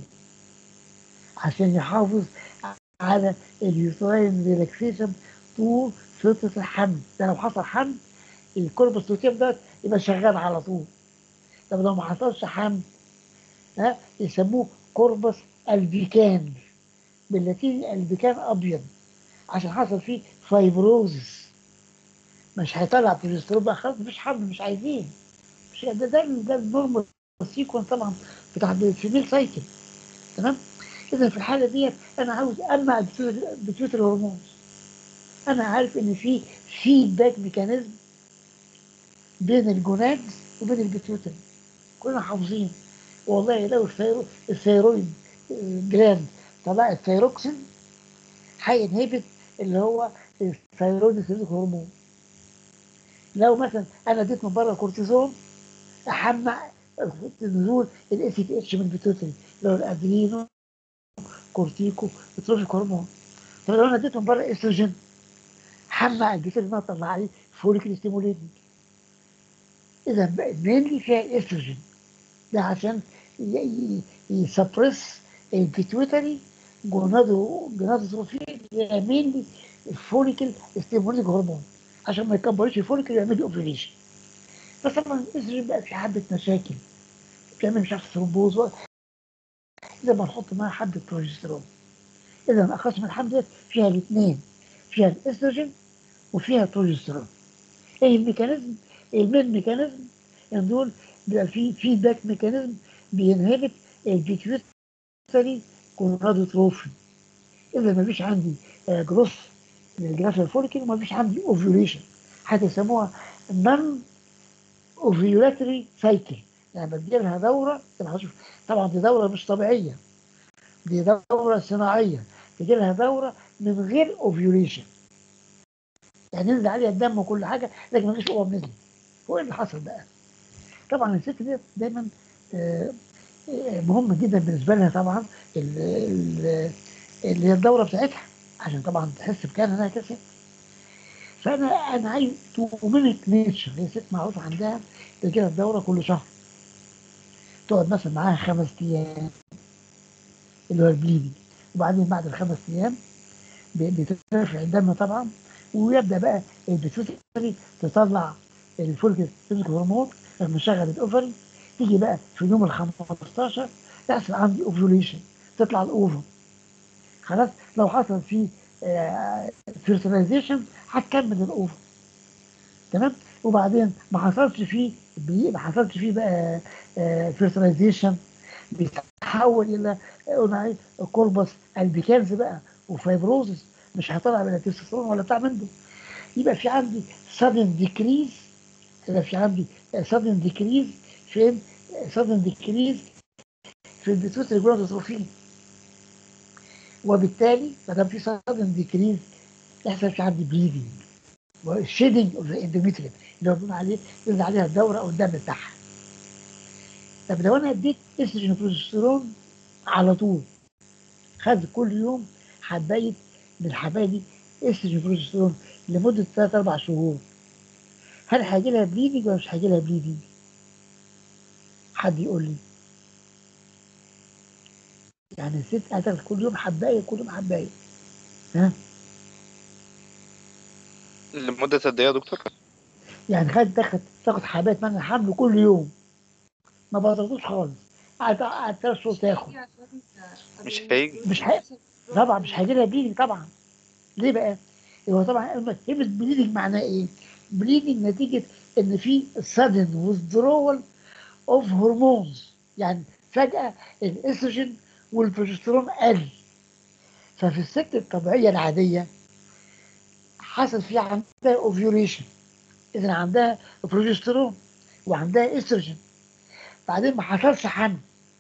عشان يحافظ على اليوتراين ريلاكسيشن طول فترة الحمل ده لو حصل حمل الكوربس ليتيوم ده يبقى شغال على طول طب لو ما حصلش حمل ها يسموه كوربس البيكان باللاتيني البيكان ابيض عشان حصل فيه فايبروزس مش هيطلع بروجسترون بقى خلاص مفيش حمل مش عايزين مش ده ده ده النورمال سيكونس طبعا بتاع الفيميل سايكل تمام اذا في الحاله ديت انا عاوز امنع بتويتر هرمونز انا عارف ان في فيدباك ميكانيزم بين الجوناد وبين البيتيوتري كلنا حافظين والله لو الثيرو- الثيرويد جلاند طلعت ثيروكسين هينهبت اللي هو الثيرويد سيريك هرمون لو مثلا انا اديت من بره كورتيزون احمق نزول الاي سي تي اتش من البيتوتري اللي هو الادرينو كورتيكو بتروفيك هرمون طب لو انا اديت من بره استروجين حمق البيتوتري انها تطلع لي فوليكل ستيموليتنج اذا مينلي فيها الاستروجين ده عشان يسبرس البيتويتري جونادو جونادوتروفين يعمل لي الفوليكل ستيموليتنج هرمون عشان ما يكبرش الفوليكل ويعمل لي اوفيليشن بس طبعا الاستروجين بقى في حبه مشاكل بيعمل مش عارف ثرومبوز زي ما نحط معاها حبه بروجسترون اذا اقراص من الحمل ديت فيها الاثنين فيها الاستروجين وفيها البروجسترون ايه الميكانيزم المين ميكانيزم ان دول بيبقى في فيدباك ميكانيزم بينهبت البيتيوتري كونادوتروفين اذا ما فيش عندي آه، جروث للجراف الفوليكل وما فيش عندي اوفيوليشن حتى يسموها نون اوفيولاتري سايكل يعني بدي لها دوره طبعا هشوف- طبعا دي دوره مش طبيعيه دي دوره صناعيه تجي لها دوره من غير اوفيوليشن يعني نزل عليها الدم وكل حاجه لكن ما فيش اوض نزل هو إيه اللي حصل بقى طبعا الست دي دايما آه، آه، مهم جدا بالنسبه لها طبعا ال- ال- اللي هي الدوره بتاعتها عشان طبعا تحس بكان انها كست فانا انا عايز تومينيك نيتشر هي ست معروف عندها تجي لها الدوره كل شهر تقعد مثلا معاها خمس ايام اللي هو البليدنج وبعدين بعد الخمس ايام ب- بترفع الدم طبعا ويبدا بقى البيتوتري تطلع الفولك هرمون المشغل الاوفري تيجي بقى في اليوم ال 15 يحصل عندي اوفيوليشن تطلع الاوفر خلاص لو حصل فيه فيرتلايزيشن هتكمل الاوفر تمام وبعدين ما حصلش فيه بي- ما حصلش فيه بقى فيرتلايزيشن بيتحول الى قلنا ايه كوربس البيكانز بقى وفايبروزس مش هطلع من التستوستيرون ولا بتاع من ده يبقى في عندي sudden decrease يبقى في عندي sudden decrease فين sudden decrease في البيتوتري جلوتروفين وبالتالي ما دام في sudden decrease يحصل في عندي bleeding والشيدنج اوف ذا اندوميتريوم اللي هو بنقول عليه بنقول عليها الدوره او الدم بتاعها طب لو انا اديت استروجين وبروجسترون على طول خد كل يوم حبايه من الحبايه دي استروجين وبروجسترون لمده 3 4 شهور هل هيجي لها بليدنج ولا مش هيجي لها بليدنج؟ حد يقول لي يعني الست هتاخد كل يوم حبايه كل يوم حبايه ها لمدة قد ايه يا دكتور؟ يعني خد تاخد تاخد حبايه منع الحمل كل يوم ما بطلتوش خالص قعد قعد ثلاث شهور تاخد مش هيجي مش هي... طبعا مش هيجي لها بليدنج طبعا ليه بقى؟ هو طبعا كلمه كلمة بليدنج معناها ايه؟ بليدنج نتيجه ان في sudden withdrawal اوف هرمونز يعني فجاه الاستروجين والبروجسترون قل ففي الست الطبيعيه العاديه حصل في عندها اوفيوليشن اذا عندها بروجسترون وعندها استروجين بعدين ما حصلش حمل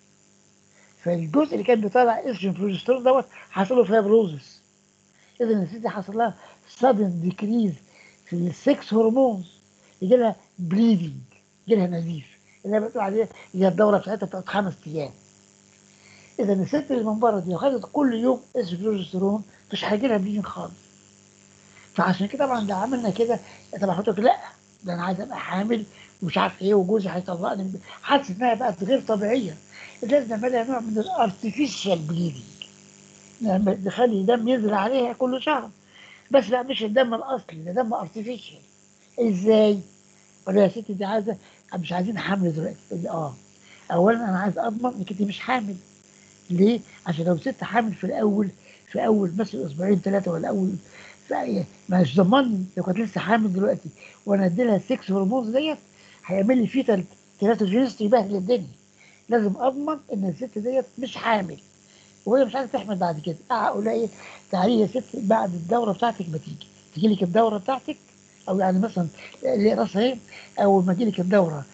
فالجزء اللي كان بيطلع استروجين بروجسترون دوت حصل له فايبروزس اذا الست دي حصل لها sudden decrease في السكس هرمونز يجي لها بليدنج يجي لها نزيف اللي هي بتقول عليها هي الدوره بتاعتها بتاعت خمس ايام اذا الست اللي من بره دي لو خدت كل يوم استروجين بروجسترون مش هيجي لها بليدنج خالص فعشان كده طبعا ده عملنا كده طبعا حضرتك لا ده انا عايز ابقى حامل ومش عارف ايه وجوزي هيطلقني حاسس انها بقت غير طبيعيه لازم نعملها نوع من الارتفيشال بليدنج يعني نخلي دم ينزل عليها كل شهر بس لا مش الدم الاصلي ده دم ارتفيشال ازاي؟ ولا يا ستي دي عايزه مش عايزين حمل دلوقتي تقول لي اه اولا انا عايز اضمن انك انت مش حامل ليه؟ عشان لو ست حامل في الاول في اول مثلا اسبوعين ثلاثه ولا اول ف- مش ضمني لو كانت لسه حامل دلوقتي وانا ادي لها السكس هرمونز ديت هيعمل لي فيتال تيراتوجينستي يبهدل الدنيا لازم اضمن ان الست ديت مش حامل وهي مش عايزه تحمل بعد كده اقول لها ايه تعالي يا ست بعد الدوره بتاعتك ما تيجي تيجي لك الدوره بتاعتك او يعني مثلا اللي هي راسها ايه اول ما تجي لك الدوره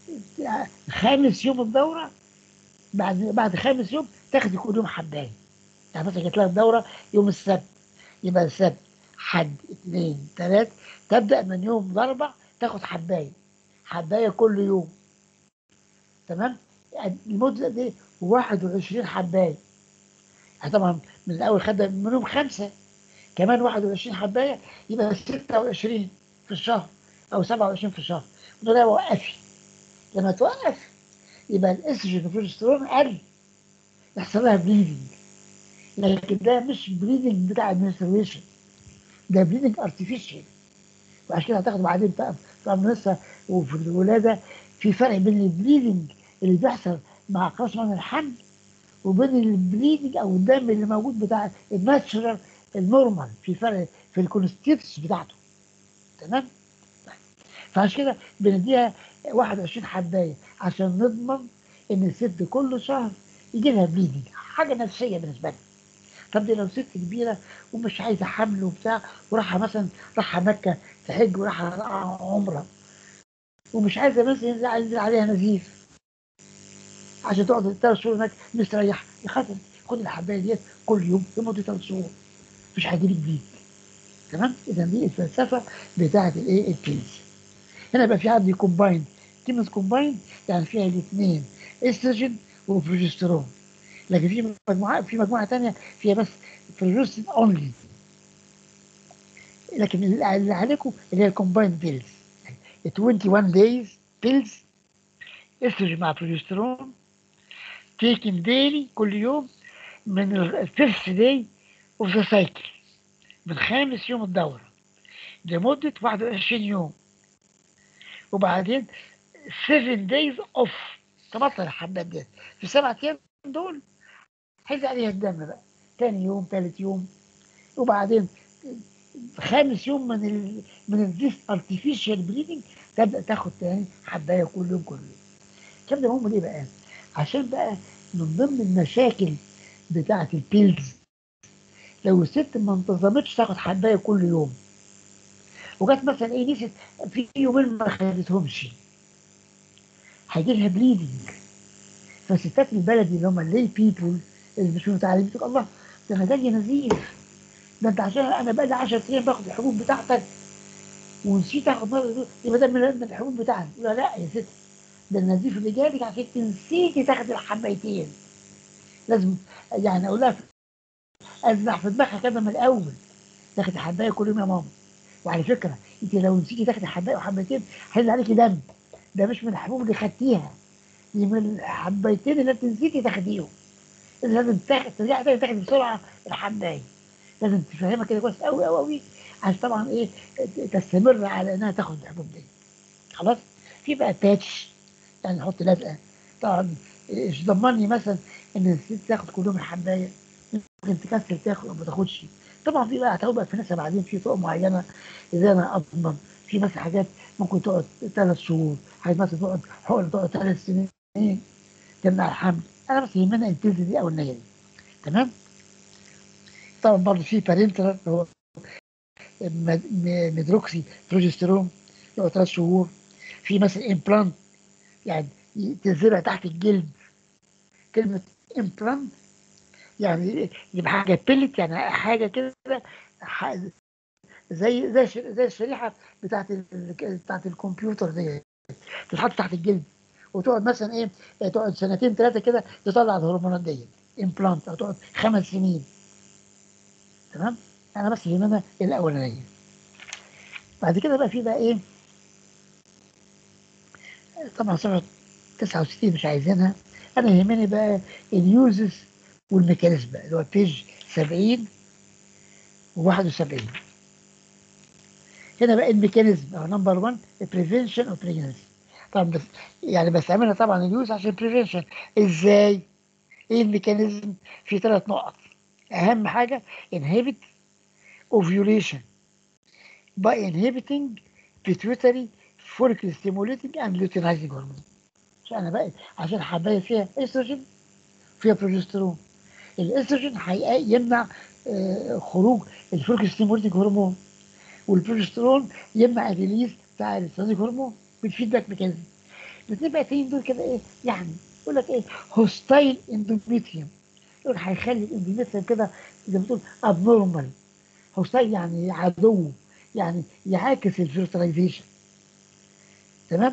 خامس يوم الدوره بعد بعد خامس يوم تاخدي كل يوم حبايه يعني مثلا جت لها الدوره يوم السبت يبقى السبت حد اثنين ثلاث تبدا من يوم الاربع تاخد حبايه حبايه كل يوم تمام يعني المده قد ايه 21 حبايه يعني طبعا من الاول خدها من يوم خمسه كمان 21 حبايه يبقى 26 في الشهر او 27 في الشهر تقول لها وقفي لما توقف يبقى الاستروجين والبروجسترون قل يحصل لها بليدنج لكن ده مش بليدنج بتاع ادمنستريشن ده بليدنج ارتفيشال وعشان كده هتاخد بعدين بقى طبعا لسه وفي الولاده في فرق بين البليدنج اللي بيحصل مع قسم من الحمل وبين البليدنج او الدم اللي موجود بتاع الناتشرال النورمال في فرق في الكونستيتس بتاعته تمام فعشان كده بنديها 21 حبايه عشان نضمن ان الست كل شهر يجي لها بليدنج حاجه نفسيه بالنسبه لها طب دي لو ست كبيره ومش عايزه حمل وبتاع وراحه مثلا راحه مكه تحج وراحه عمره ومش عايزه مثلا ينزل ينزل عليها نزيف عشان تقعد ثلاث شهور هناك مستريح يخاف خد الحبايه ديت كل يوم لمده ثلاث شهور مش هيجيلك بليد تمام اذا دي الفلسفه بتاعت الايه البيلز هنا بقى في عندي كومباين كلمه كومباين يعني فيها الاثنين استروجين وبروجسترون لكن في مجموعه في مجموعه ثانيه فيها بس بروجسترون اونلي لكن اللي عليكم اللي هي الكومباين بيلز 21 days pills استروجين مع بروجسترون taken daily كل يوم من الفيرست داي اوف ذا سايكل من خامس يوم الدورة لمدة 21 يوم وبعدين 7 days اوف تبطل الحبات دي في السبع ايام دول هيزيد عليها الدم بقى تاني يوم تالت يوم وبعدين خامس يوم من ال من الديس ارتفيشال بليدنج تبدا تاخد تاني حبايه كل يوم كل يوم الكلام ده مهم ليه بقى؟ عشان بقى من ضمن المشاكل بتاعه البيلز لو الست ما انتظمتش تاخد حبايه كل يوم وجت مثلا ايه نسيت في يومين ما خدتهمش هيجي لها بليدنج فستات البلدي اللي هم اللي بيبول اللي مش متعلمين تقول الله ده انا جاي نزيف ده انت عشان انا بقى لي 10 ايام باخد الحبوب بتاعتك ونسيت اخد مره يبقى ده من الحبوب بتاعتك لا لا يا ست ده النزيف اللي جالك عشان نسيتي تاخدي الحبايتين لازم يعني اقول لها ازرع في دماغها كده من الاول تاخدي حبايه كل يوم يا ماما وعلى فكره انت لو نسيتي تاخدي حبايه وحبايتين هينزل عليكي دم ده مش من الحبوب اللي خدتيها دي من الحبايتين اللي انت نسيتي تاخديهم لازم تاخد ترجعي تاني تاخدي بسرعه الحبايه لازم تفهمها كده كويس قوي قوي قوي عشان طبعا ايه تستمر على انها تاخد الحبوب دي خلاص في بقى باتش يعني نحط لزقه طبعا مش ضمني مثلا ان الست تاخد كلهم الحبايه ممكن تكسل تاخد او ما تاخدش طبعا في بقى هتبقى في ناس بعدين في طرق معينه اذا انا اضمن في مثلا حاجات ممكن تقعد ثلاث شهور حاجات مثلا تقعد حقن تقعد ثلاث سنين تمنع الحمل انا بس يهمنا البيلز دي او النيه دي تمام طبعا برضه في بارنترال هو ميدروكسي بروجسترون يقعد ثلاث شهور في مثلا امبلانت يعني تزرع تحت الجلد كلمة امبلانت يعني يبقى حاجة بيلت يعني حاجة كده زي زي زي الشريحة بتاعت بتاعت الكمبيوتر دي تتحط تحت الجلد وتقعد مثلا ايه تقعد سنتين ثلاثة كده تطلع الهرمونات دي امبلانت او تقعد خمس سنين تمام انا بس يهمنا الاولانيه بعد كده بقى في بقى ايه طبعا صفحه 69 مش عايزينها انا يهمني بقى اليوزز والميكانيزم بقى اللي هو بيج 70 و71 هنا بقى الميكانيزم او نمبر 1 البريفنشن اوف بريجنسي طبعا بس يعني بستعملها طبعا اليوز عشان بريفنشن ازاي؟ ايه الميكانيزم؟ في ثلاث نقط اهم حاجه inhibit ovulation by inhibiting pituitary follicle stimulating and luteinizing hormone عشان انا بقى عشان حبايه فيها استروجين فيها بروجسترون الاستروجين يمنع آه خروج الفوليكل ستيموليتنج هرمون والبروجسترون يمنع الريليز بتاع الستيموليتنج هرمون بالفيدباك ميكانيزم الاثنين بقى التانيين دول كده ايه يعني يقول لك ايه هوستايل اندوميتريوم يقول هيخلي الاندوميتريوم كده زي ما بتقول ابنورمال هوستايل يعني عدو يعني يعاكس الفيرتلايزيشن تمام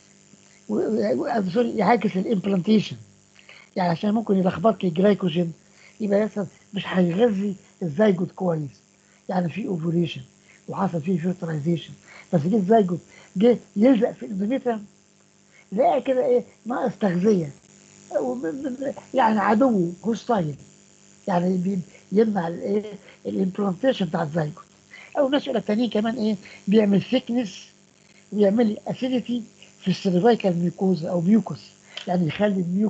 سوري يعاكس الامبلانتيشن يعني عشان ممكن يلخبط لي الجلايكوجين يبقى مثلا مش هيغذي الزيجوت كويس يعني في اوفوليشن وحصل فيه فيرتلايزيشن بس جه الزيجوت جه يلزق في الاندوميتريوم لقى كده ايه ناقص تغذيه يعني عدو هوستايل يعني يمنع الايه الامبلانتيشن بتاع الزيجوت او ناس يقول لك تانيين كمان ايه بيعمل ثيكنس ويعمل اسيديتي في السيرفايكال ميوكوزا او ميوكوس يعني يخلي الميوكوس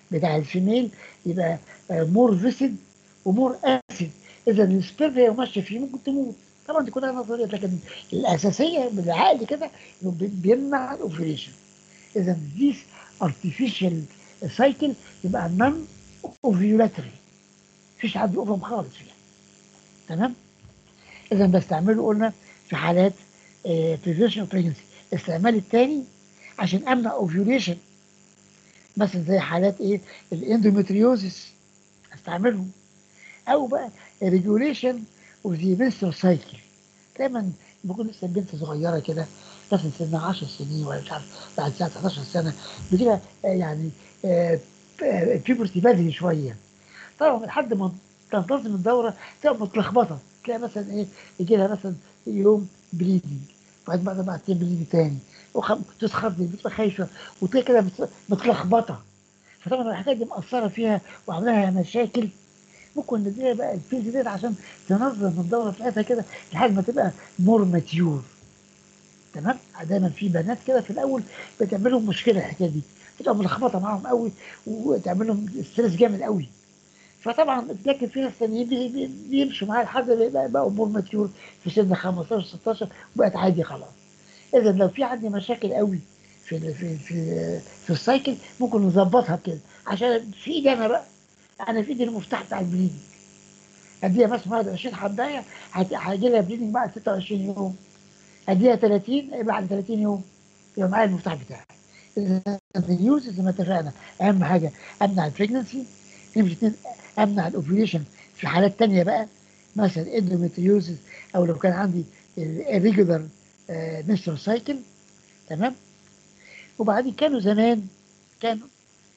بتاع الفيميل يبقى مور فيسد ومور اسيد اذا السبيرم هي ماشيه فيه ممكن تموت طبعا دي كلها نظريات لكن الاساسيه بالعقل كده انه بي- بيمنع الاوفريشن اذا ذيس ارتفيشال سايكل يبقى نون اوفيولاتري مفيش حد اوفم خالص فيها تمام اذا بستعمله قلنا في حالات بريفنشن اوف بريجنسي الاستعمال الثاني عشان امنع اوفيوليشن مثلا زي حالات ايه الاندومتريوزس استعملهم او بقى ريجوليشن اوف ذا منستر سايكل دايما بكون لسه بنت صغيره كده مثلا سنها 10 سنين ولا مش عارف بعد سنه 11 سنه بتبقى آه، يعني بيبرتي بدري شويه طبعا لحد ما تنتظم الدوره تبقى متلخبطه تلاقي مثلا ايه يجي لها مثلا يوم بليدنج بعد بعد بعد ايام بليدنج تاني وتتخض بتبقى خايفه وتلاقي كده مت- متلخبطه فطبعا الحاجات دي مأثره فيها وعاملاها مشاكل ممكن نديها بقى البيلز ديت عشان تنظم الدوره بتاعتها كده لحد ما تبقى مور ماتيور تمام دايما في بنات كده في الاول بتعمل لهم مشكله الحكايه دي بتبقى ملخبطه معاهم قوي وتعمل لهم ستريس جامد قوي فطبعا لكن في ناس تانيين بي- بي- بيمشوا معاها لحد ما يبقى بقى امور ماتيور في سن 15 16 وبقت عادي خلاص اذا لو في عندي مشاكل قوي في ال- في في في السايكل ممكن نظبطها كده عشان في ايدي انا بقى انا في ايدي المفتاح بتاع البليدنج اديها مثلا 21 حبايه هت- هيجي لها بليدنج بعد 26 يوم اديها 30 يبقى بعد 30 يوم يبقى معايا المفتاح بتاعي اليوز زي ما اتفقنا اهم حاجه امنع البريجنسي نمشي اتنين امنع الاوفيوليشن في حالات تانية بقى مثلا اندوميتريوزس او لو كان عندي الريجولار menstrual سايكل تمام وبعدين كانوا زمان كانوا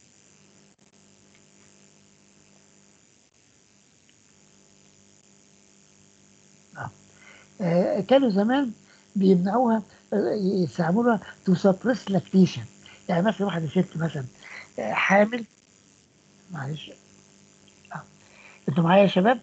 آه. آه، كانوا زمان بيمنعوها آه، يستعملوها تو سبريس لاكتيشن يعني مثلا واحده ست مثلا آه، حامل معلش آه. انتوا معايا يا شباب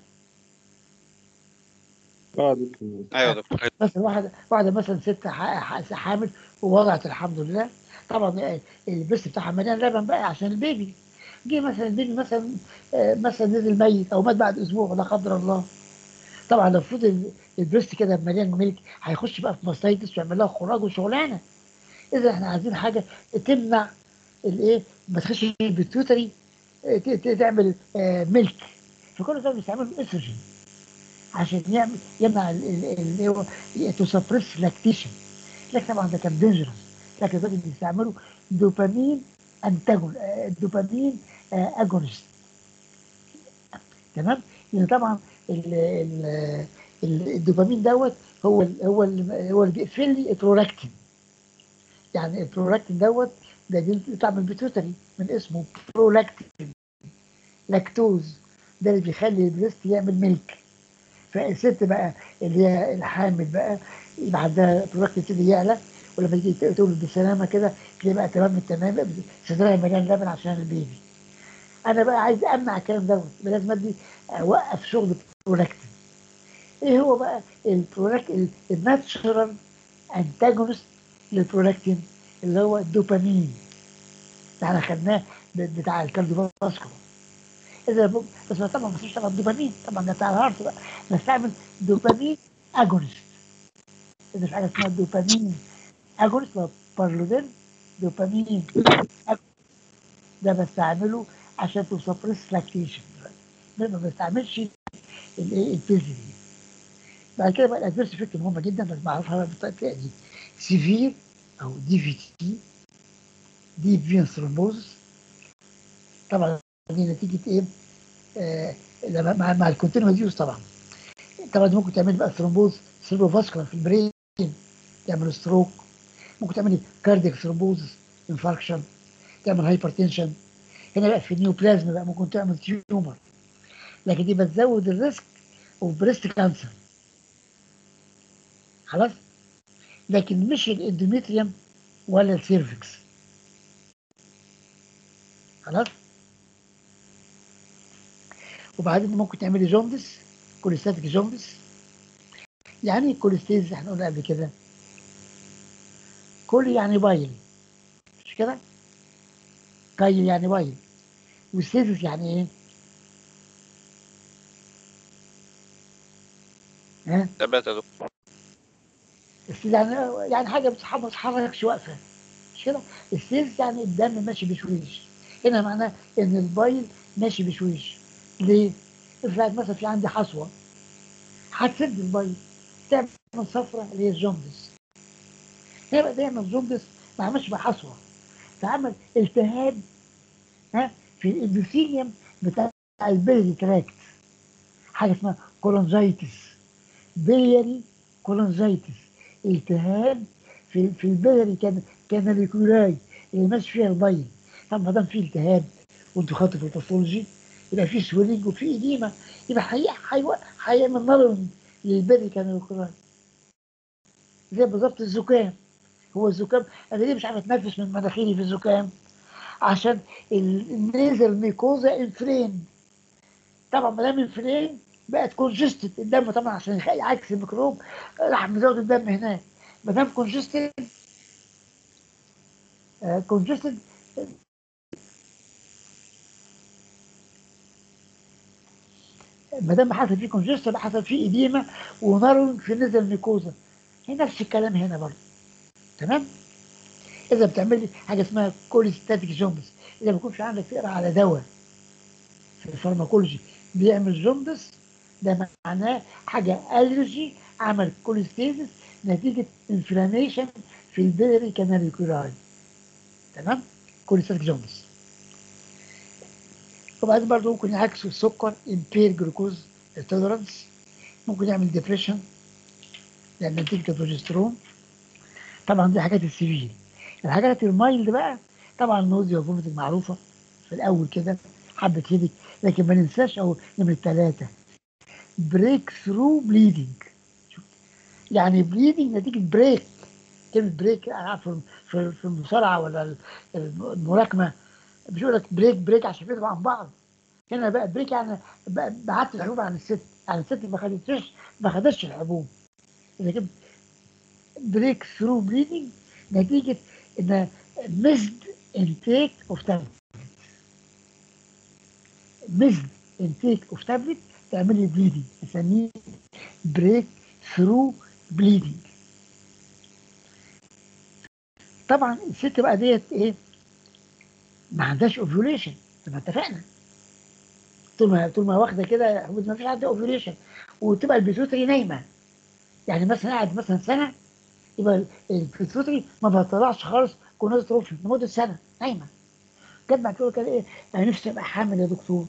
اه دكتور ايوه يا دكتور مثلا واحده واحده مثلا ست ح- ح- حامل ووضعت الحمد لله طبعا آه، البريست بتاعها مليان لبن بقى عشان البيبي جه مثلا البيبي مثلا آه، مثلا نزل ميت او مات بعد اسبوع لا قدر الله طبعا لو فضل البريست كده مليان ميلك هيخش بقى في ماستيتس ويعمل لها خراج وشغلانه اذا احنا عايزين حاجه تمنع الايه ما تخش بالتوتري آه، ت- ت- تعمل آه، ميلك فكل ده بيستعملوا استروجين عشان يعمل يمنع اللي هو تو سبريس لاكتيشن لكن طبعا ده كان دينجرس لكن دلوقتي بيستعملوا دوبامين انتاجون آه، دوبامين آه، اجونست تمام لان طبعا ال ال ال- الدوبامين دوت هو ال هو ال هو اللي بيقفل لي البرولاكتين يعني البرولاكتين دوت ده بيطلع من البيتوتري من اسمه برولاكتين لاكتوز ده اللي بيخلي البريست يعمل ميلك فالست بقى اللي هي الحامل بقى يبقى عندها برولاكتين يبتدي يعلى ولما تيجي تولد بسلامه كده تلاقي بقى تمام التمام بقى صدرها مليان لبن عشان البيبي انا بقى عايز امنع الكلام دوت يبقى لازم ادي اوقف شغل البرولاكتين ايه هو بقى البرولاكتين الناتشرال انتاجونست للبرولاكتين اللي هو الدوبامين ده احنا خدناه ب- بتاع الكارديوفاسكولار اذا ب- بس طبعا ما فيش طبعا دوبامين طبعا ده بتاع الهارت بقى بستعمل دوبامين اجونست اذا في حاجه اسمها دوبامين اجونست بارلودين دوبامين أجونست. ده بستعمله عشان تو سبريس لاكتيشن ده ما بستعملش الايه البيلز دي بعد كده بقى الادفيرس افكت مهمه جدا بس بعرفها بقى بالطريقه دي سيفير او دي في تي دي فين ثرومبوز طبعا دي نتيجه ايه؟ آه لما- مع مع الكونتينوس يوز طبعا طبعا دي ممكن تعمل بقى ثرومبوز سيربو فاسكولار في البرين تعمل ستروك ممكن تعمل كاردياك ثرومبوز انفاركشن تعمل هايبرتنشن هنا بقى في النيوبلازم بقى ممكن تعمل تيومر لكن دي بتزود الريسك اوف بريست كانسر خلاص لكن مش الاندوميتريوم ولا السيرفكس خلاص وبعدين ممكن تعملي جوندس كوليستاتيك جوندس يعني ايه كوليستيز احنا قلنا قبل كده كولي يعني بايل مش كده كايل يعني بايل والسيتس يعني ايه؟ ها؟ ثبات يا دكتور السيتس يعني يعني حاجه بتتحرك ما تتحركش واقفه مش كده؟ السيتس يعني الدم ماشي بشويش هنا معناه ان البايل ماشي بشويش ليه؟ افرض مثلا في عندي حصوه هتسد البايل تعمل صفرة اللي هي الجوندس هي بقى تعمل جوندس ما عملش بقى حصوه فعمل التهاب ها في الاندوثيليوم بتاع البيلي تراكت حاجه اسمها كولونجايتس بيلياري كولونجايتس التهاب في في البيلياري كان كاناليكولاي اللي ماشي فيها البيض طب ما دام في التهاب وانتوا خدتوا في الباثولوجي يبقى في سويلنج وفي ايديما يبقى حي- حي- هيعمل نرم للبيلي كاناليكولاي زي بالظبط الزكام هو الزكام انا ليه مش عارف اتنفس من مناخيري في الزكام عشان ال- النيزل ميكوزا انفلين طبعا ما دام انفلين بقت كونجستد الدم طبعا عشان يخ- يعكس الميكروب راح مزود الدم هناك ما دام كونجستد كونجستد ما دام حصل فيه كونجستد حصل فيه ايديما ونرم في النزل ميكوزا هي نفس الكلام هنا برضه تمام اذا بتعمل لي حاجه اسمها كوليستاتيك جوندس اذا ما يكونش عندك تقرا على دواء في الفارماكولوجي بيعمل جوندس ده معناه حاجه الرجي عمل كوليستيزس نتيجه انفلاميشن في البيري كاناليكولاي تمام كوليستاتيك جوندس وبعدين برضه ممكن يعكسوا السكر امبير جلوكوز توليرانس ممكن يعمل ديبريشن لان نتيجه البروجسترون طبعا دي حاجات السيفير الحاجات المايلد بقى طبعا النوزيا والفوميتنج معروفه في الاول كده حبه هيدك لكن ما ننساش او نمره ثلاثه بريك ثرو بليدنج يعني بليدنج نتيجه بريك كلمه بريك انا عارف في- في في المصارعه ولا ال- الملاكمه مش يقول لك بريك بريك عشان يبعدوا عن بعض هنا بقى بريك يعني بقى- بعدت الحبوب عن الست يعني الست ما خدتش ما خدتش الحبوب اذا كنت بريك ثرو بليدنج نتيجه ان مزد انتيك اوف تابلت مزد انتيك اوف تابلت تعمل لي بليدنج نسميه بريك ثرو بليدنج طبعا الست بقى ديت ايه ما عندهاش اوفيوليشن زي ما اتفقنا طول ما طول ما واخده كده ما فيش عندها اوفيوليشن وتبقى البيتوتري نايمه يعني مثلا قاعد مثلا سنه يبقى البيتوتري ما بتطلعش خالص كونات روفي لمده سنه نايمه جت بعد كده كده ايه انا نفسي ابقى حامل يا دكتور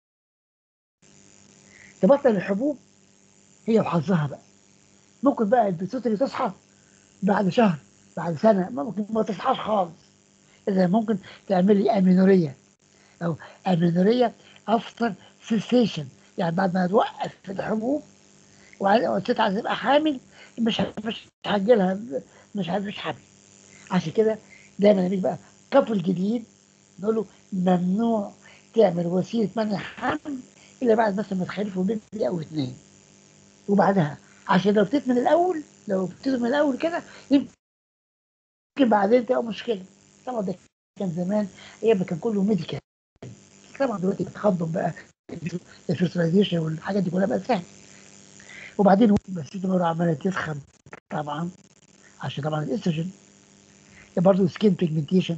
تبطل الحبوب هي وحظها بقى ممكن بقى البيتوتري تصحى بعد شهر بعد سنه ممكن ما تصحاش خالص اذا ممكن تعمل لي امينوريا او امينوريا افتر سيسيشن يعني بعد ما توقف في الحبوب والست عايزه تبقى حامل مش مش هتجيلها مش مش حامل عشان كده دايما نيجي بقى كابل جديد نقول له ممنوع تعمل وسيله منع حمل الا بعد مثلا ما تخلفوا بنت او اثنين وبعدها عشان لو ابتديت من الاول لو ابتديت من الاول كده يمكن بعدين تبقى مشكله طبعا ده كان زمان ايام ما كان كله ميديكال طبعا دلوقتي بتخضم بقى الفيرتلايزيشن والحاجات دي كلها بقت سهله وبعدين بس المرة عماله تسخن طبعا عشان طبعا الاستروجين برضه سكين بيجمنتيشن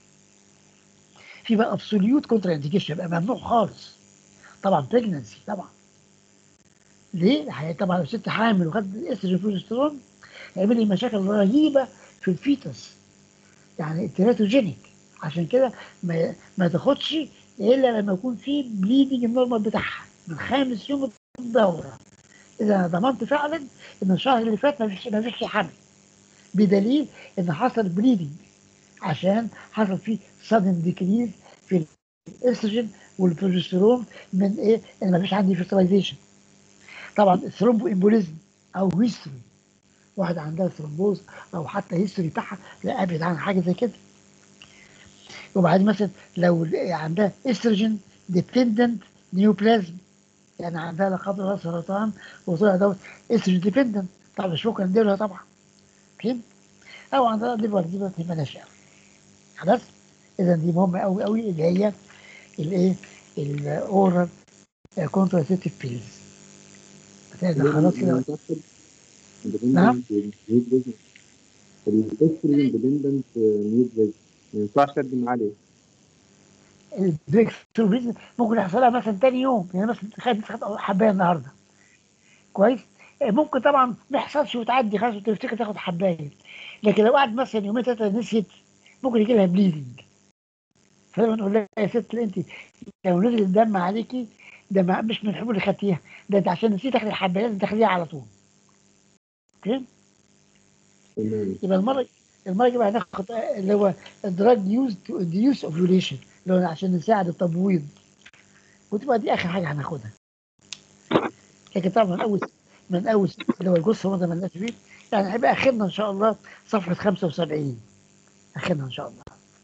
في بقى ابسوليوت كونترا انديكيشن يبقى ممنوع خالص طبعا بريجننسي طبعا ليه؟ هي طبعا لو ست حامل وخدت الاستروجين بروجسترون هيعمل لي مشاكل رهيبه في الفيتس يعني تيراتوجينيك عشان كده ما ما تاخدش الا لما يكون في بليدنج النورمال بتاعها من خامس يوم الدوره اذا انا ضمنت فعلا ان الشهر اللي فات ما فيش ما فيش حمل بدليل ان حصل بليدنج عشان حصل فيه sudden ديكريز في الاستروجين والبروجسترون من ايه ان ما فيش عندي فيرتلايزيشن طبعا الثرومبو امبوليزم او هيستوري واحد عندها ثرومبوز او حتى هيستوري بتاعها لا ابعد عن حاجه زي كده وبعدين مثلا لو عندها استروجين ديبندنت نيوبلازم يعني عندها لا قدر الله سرطان وطلع دوت استروجين ديبندنت طبعا مش ممكن نديلها طبعا فهمت؟ او عندها ليفر دي ما تهمناش قوي خلاص اذا دي مهمه قوي قوي اللي هي الايه الاورال كونتراسيبتيف بيلز ده خلاص كده نعم. الاستروجين اندبندنت نيوز ما ينفعش اقدم عليه البريك ثرو بيزنس ممكن يحصلها مثلا تاني يوم يعني مثلا خد خد حبايه النهارده كويس آه، ممكن طبعا ما يحصلش وتعدي خلاص وتفتكر تاخد حبايه لكن لو قعد مثلا يومين ثلاثه نسيت ممكن يجي لها بليدنج فلما نقول لها يا ست انت لو نزل الدم عليكي ده ما- مش من الحبوب اللي خدتيها ده انت عشان نسيت تاخدي الحبايه لازم تاخديها على طول اوكي تمام يبقى المره المره الجايه هناخد اللي هو الدراج يوز تو انديوس اوفيوليشن اللي هو عشان نساعد التبويض وتبقى دي اخر حاجه هناخدها لكن طبعا من اول من اول اللي هو الجثه وضع مالناش فيه يعني هيبقى اخرنا ان شاء الله صفحه 75 اخرنا ان شاء الله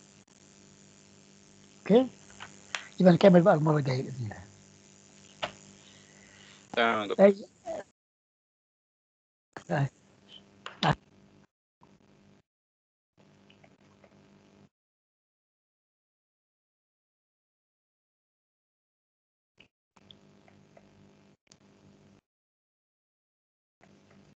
اوكي يبقى نكمل بقى المره الجايه باذن الله تمام يا دكتور أي-